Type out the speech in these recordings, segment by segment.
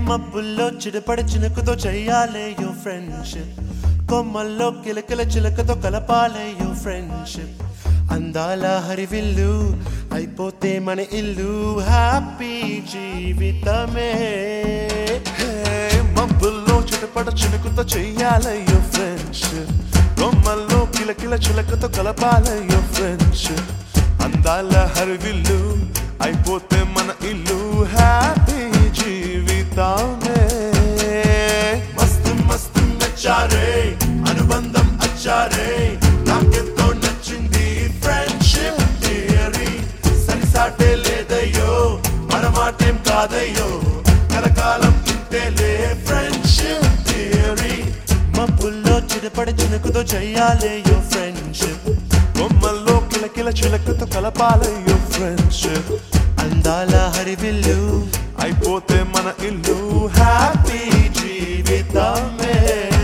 మబ్బుల్లో చిడపడి చినుకుతో చెయ్యాలే యో ఫ్రెండ్షిప్ కొమ్మల్లో కిలకిల చిలకతో కలపాలే యో ఫ్రెండ్షిప్ అందాల హరివిల్లు అయిపోతే మన ఇల్లు హ్యాపీ జీవితమే హే, మబ్బుల్లో చిటపట చినుకుతో చెయ్యాలయ్యో ఫ్రెండ్షిప్ కొమ్మల్లో కిలకిల చిలకతో కలపాలయ్యో ఫ్రెండ్షిప్ అందాల హరివిల్లు అయిపోతే మన ఇల్లు హ్యాపీ జీవితమే మస్తు మస్తు నచ్చారే అనుబంధం అచ్చారే నాకెంతో నచ్చింది ఫ్రెండ్షిప్ థియరీ సరిసాటే లేదయ్యో మన మాటేం కాదయ్యో కలకాలం ఇంతేలే ఫ్రెండ్షిప్ థియరీ మబ్బుల్లో చిరపడి చినుకుతో చెయ్యాలే యో ఫ్రెండ్షిప్ కొమ్మల్లో కిలకిల చిలకతో కలపాలయ్యో ఫ్రెండ్షిప్ అందాల హరివిల్లు అయిపోతే మన ఇల్లు హ్యాపీ జీవితమే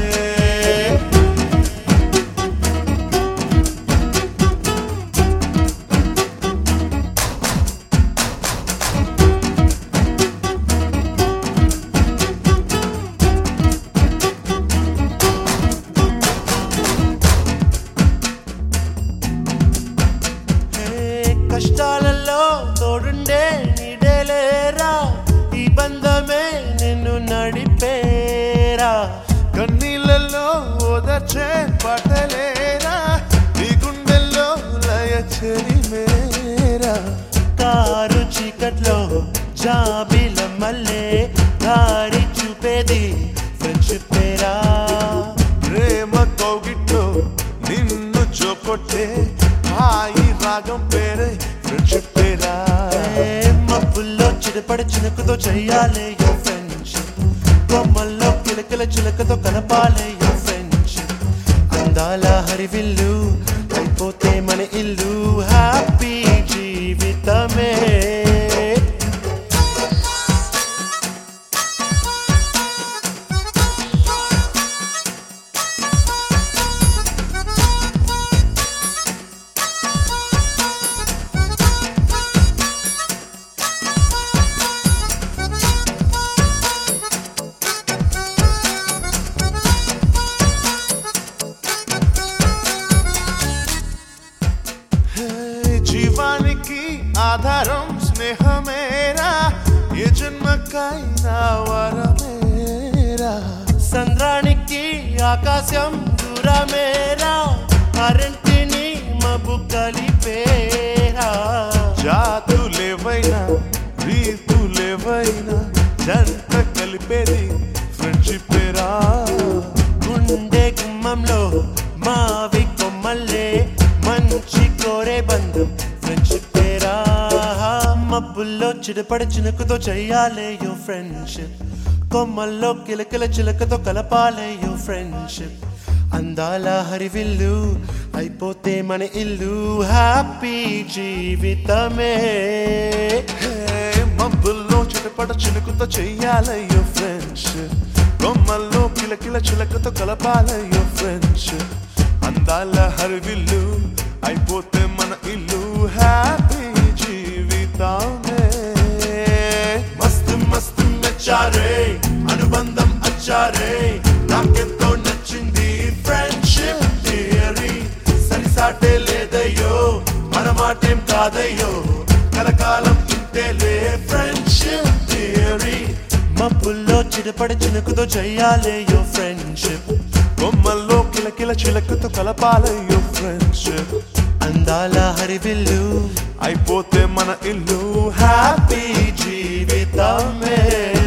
హే, కష్టాలలో తోడుండే నీడేలేరా ఈ బంధమే నిన్ను నడిపేరా కన్నీళ్ళలో ఓదర్చే పటలేరా నీ గుండెల్లో లయ చెరిమేరా కారు చీకట్లో జాబిల మల్లే దారి చూపేది ఫ్రెండ్షిప్ పేరా ప్రేమ కౌగిట్లో నిన్ను చోకొట్టే హాయి రాగం పేరే ఫ్రెండ్షిప్ పేరా హే, మబ్బుల్లో చిరపడి చినుకుతో చెయ్యాలే యో ఫ్రెండ్షిప్ కొమ్మల్లో కిలకిల చిలకతో కలపాలే యో ఫ్రెండ్షిప్ అందాల హరివిల్లు అయిపోతే మన ఇల్లు హ్యాపీ జీవితమే హే, జీవానికి ఆధారం స్నేహమేరా ఏ జన్మకైనా వరమేరా సంద్రానికి ఆకాశం దూరమేరా అరంటిని మబ్బు కలిపేరా జాతులేవైనా రీతులేవైనా జంట కలిపేది ఫ్రెండ్షిప్ పేరా గుండె గుమ్మంలో మావి కొమ్మల్లే మంచి కోరే బంధం ఫ్రెండ్షిప్ పేరా మబ్బుల్లో చిడపడి చినుకుతో చెయ్యాలే యో ఫ్రెండ్షిప్ కొమ్మల్లో కిలకిల చిలకతో కలపాలే యో ఫ్రెండ్షిప్ అందాల హరివిల్లు అయిపోతే మన ఇల్లు హ్యాపీ జీవితమే హే, మబ్బుల్లో చిటపట చినుకుతో చెయ్యాలయ్యో ఫ్రెండ్షిప్ కొమ్మల్లో కిలకిల చిలకతో కలపాలయ్యో ఫ్రెండ్షిప్ అందాల హరివిల్లు అయిపోతే మన ఇల్లు హ్యాపీ జీవితమే మస్తు మస్తు నచ్చారే అనుబంధం అచ్చారే నాకెంతో నచ్చింది ఫ్రెండ్షిప్ థియరీ సరిసాటే లేదయ్యో మన మాటేం కాదయ్యో కలకాలం ఇంతేలే ఫ్రెండ్షిప్ థియరీ మబ్బుల్లో చిడపడి చినుకుతో చెయ్యాలే యో ఫ్రెండ్షిప్ కొమ్మల్లో కిలకిల చిలకతో కలపాలయ్యో ఫ్రెండ్షిప్ అందాల హరివిల్లు అయిపోతే మన ఇల్లు హ్యాపీ జీవితమే